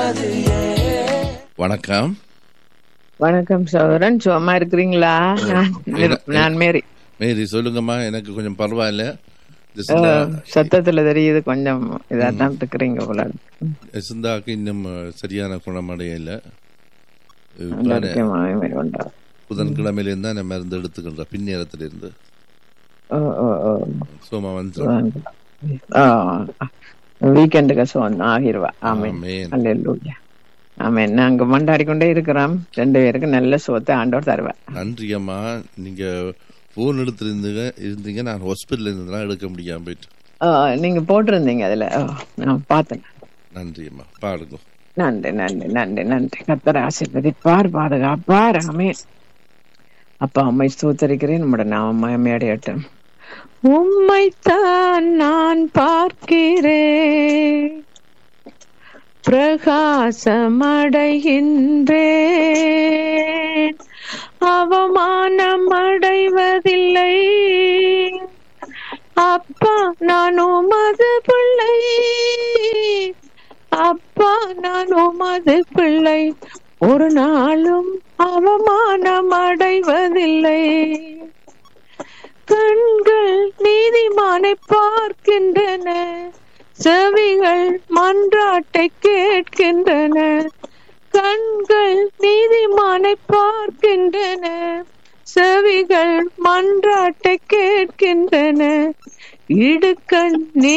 வணக்கம் வணக்கம் சோதரன் சும்மா இருக்கிறீங்களா நான் என்ன- நான் மேரி மேரி சொல்லுங்கம்மா எனக்கு கொஞ்சம் பரவாயில்ல இந்த ஓ, சிந்தா சத்தத்துல தெரியுது கொஞ்சம் இதா தான் இருக்கிறீங்க போல சிந்தாக்கு இன்னும் அஹ், சரியான குணமடையல ஆரோக்கியமாக உண்டா புதன்கிழமையிலேருந்து தான் நான் மருந்து எடுத்துக்கின்ற பின்னேரத்திலிருந்து ஓ ஓ ஓ சோமா வந்து வீக்கெண்டுக்கு சோன் ஆகிருவா ஆமே ஆமென். அல்லேலூயா ஆமே நாங்க மண்டாடி கொண்டே இருக்கிறோம் ரெண்டு பேருக்கு நல்ல சுகத்தை ஆண்டவர் தருவா நன்றி அம்மா நீங்க போன் எடுத்திருந்தீங்க இருந்தீங்க நான் ஹாஸ்பிட்டல் இருந்ததுலாம் எடுக்க முடியாம போயிட்டு ஓ, நீங்க போட்டிருந்தீங்க அதுல ஓ, நான் பார்த்தேன் நன்றி அம்மா பாடுங்க நன்றி நன்றி நன்றி நன்றி கத்தர் ஆசீர்வதிப்பார் பாதுகாப்பார் ஆமே அப்பா அம்மை ஸ்தோத்தரிக்கிறேன் நம்முடைய நாம மயமையடையட்டும் உம்மைத்தான் நான் பார்க்கிறேன் பிரகாசமடைகின்றேன் அவமானம் அடைவதில்லை அப்பா நான் உமது பிள்ளை அப்பா நான் உமது பிள்ளை ஒரு நாளும் அவமானம் அடைவதில்லை கண்கள் நீதிமானை பார்க்கின்றன செவிகள் மன்றாட்டை கேட்கின்றன கண்கள் நீதிமானை பார்க்கின்றன செவிகள் மன்றாட்டை கேட்கின்றன இடுக்கண் நீ